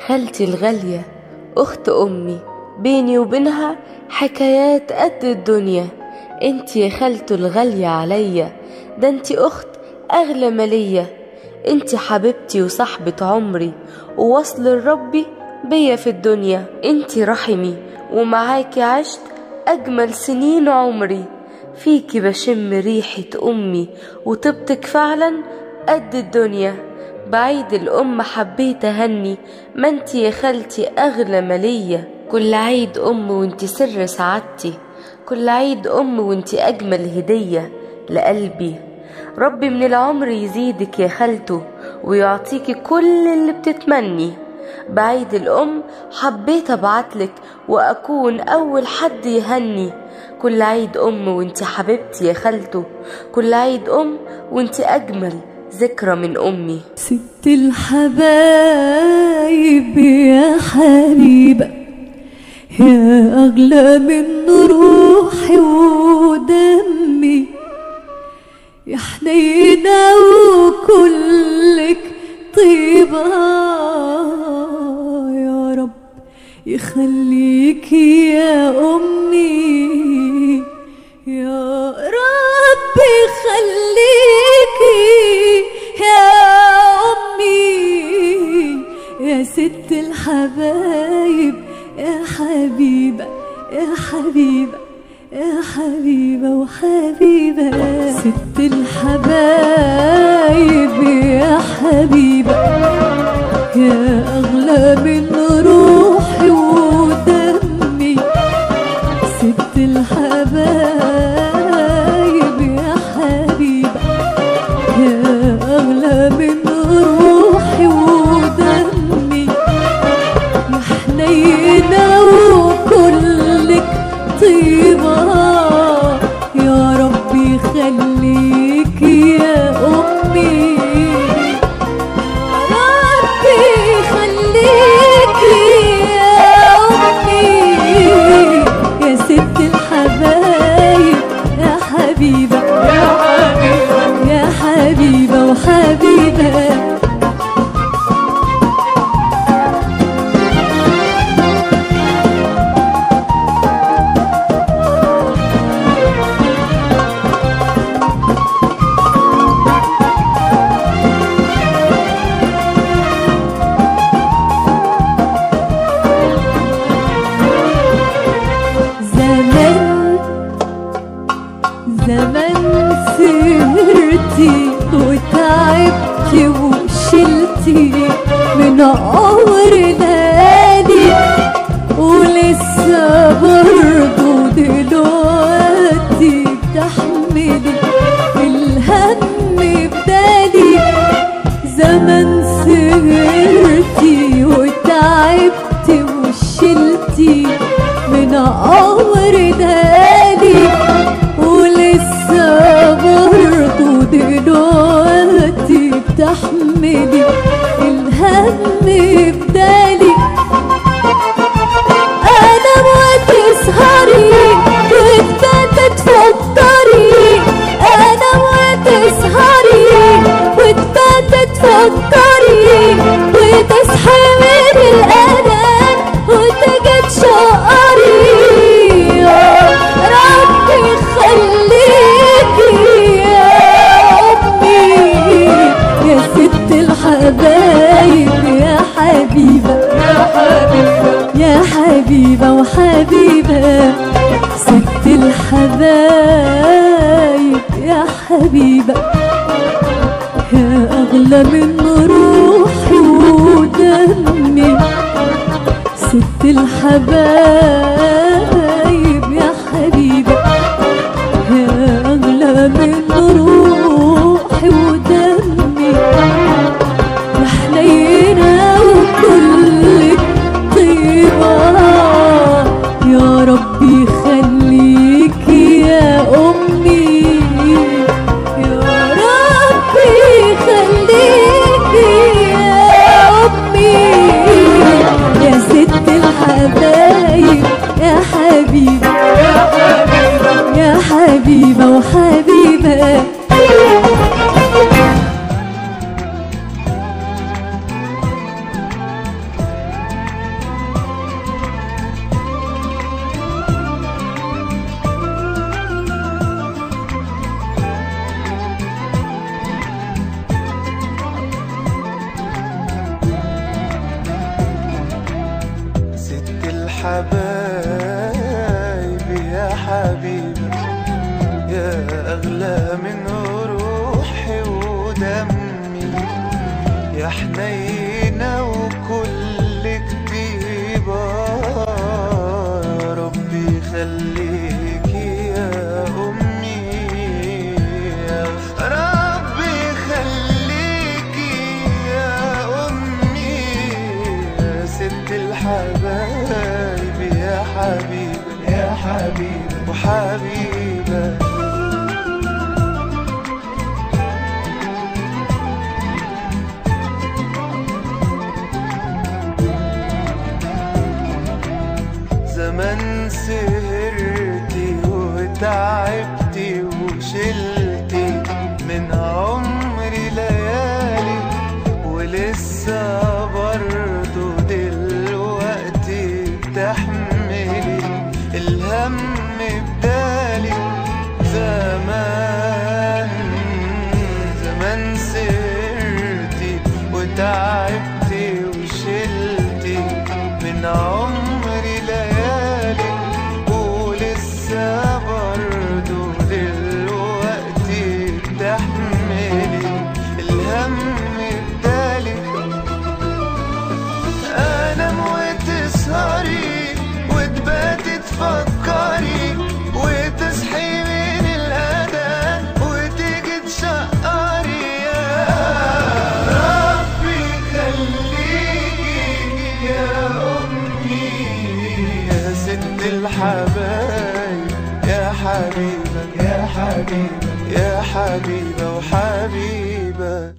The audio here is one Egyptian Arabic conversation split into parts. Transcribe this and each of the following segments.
خالتي الغالية أخت أمي بيني وبينها حكايات قد الدنيا انتي يا خالته الغالية عليا ده انتي أخت أغلى مالية انتي حبيبتي وصاحبة عمري ووصل الربي بيا في الدنيا انتي رحمي ومعاكي عشت أجمل سنين عمري فيكي بشم ريحة أمي وطيبتك فعلا قد الدنيا بعيد الأم حبيت أهني ما انتي يا خالتي أغلى مالية كل عيد أم وانتي سر سعادتي كل عيد أم وانتي أجمل هدية لقلبي ربي من العمر يزيدك يا خالته ويعطيكي كل اللي بتتمني بعيد الأم حبيت أبعتلك وأكون أول حد يهني كل عيد أم وانت حبيبتي يا خالته كل عيد أم وانت أجمل ذكرى من أمي ست الحبايب يا حبيبة يا أغلى من روحي ودمي يا حنينة وكلك طيبة يا رب يخليكي يا أمي يا رب يخليكي يا أمي يا ست الحبايب يا حبيبة يا حبيبة يا حبيبة وحبيبة ست الحبايب يا حبيبة يا أغلى من روحي ودمي ست الحبايب يا حبيبة يا أغلى من روحي ودمي يا حنينة وكلك طيبة يا ربي خليكي يا أمي ربي خليكي يا أمي يا ست الحبايب يا حبيبة يا حبيبة يا حبيبة وحبيبة زمان زمان سهرتي وتعبتي وشلتي من عمر ليالي ولسه برضه دلوقتي بتحملي الهم بدالي زمان سهرتي وتعبتي وشلتي من عمر دالي ولسه برضه دلوقتي بتحملي الهم بدالي انا وتسهري وتبات تفكري انا وتسهري وتبات تفكري وتصحي من الانام وتجي تشقري يا ربي خليكي يا امي يا ست الحبايب يا حبيبه يا حبيبه يا حبيبه وحبيبه ست الحبايب يا حبيبه يا أغلى من روحي ودمي ست الحبايب يا حبيبة يا أغلى من روحي ودمي يا حنينة وكلك طيبة يا ربي خليكي يا أمي يا ربي خليكي يا أمي يا ست الحبايب يا حنينة وكل كتيبة يا ربي خليكي يا أمي يا ربي خليكي يا أمي يا ست الحبايب يا حبيبة يا حبيبة وحبيبة زمان سهرتي وتعبتي وشلتي من عمري ليالي ولسه برضو دلوقتي بتحملي الهم بدالي زمان زمان سهرتي وتعبتي وشلتي من عمري ليالي ولسه برضو دلوقتي بتحملي الهم بدالي انام وتسهري وتباتي تفكري وتصحي من الاذان وتيجي تشقري يا ربي خليكي يا امي يا ست الحبايب يا حبيبه يا حبيبه يا حبيبه وحبيبه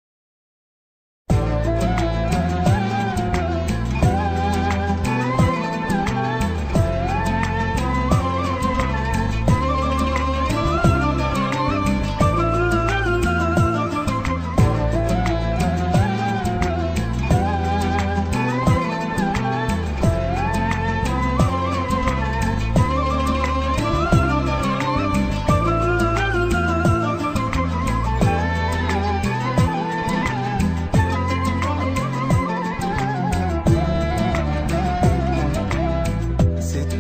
ست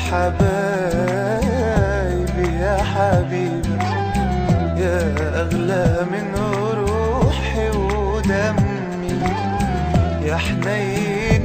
الحبايب يا حبيبة يا أغلى من روحي ودمي يا حنين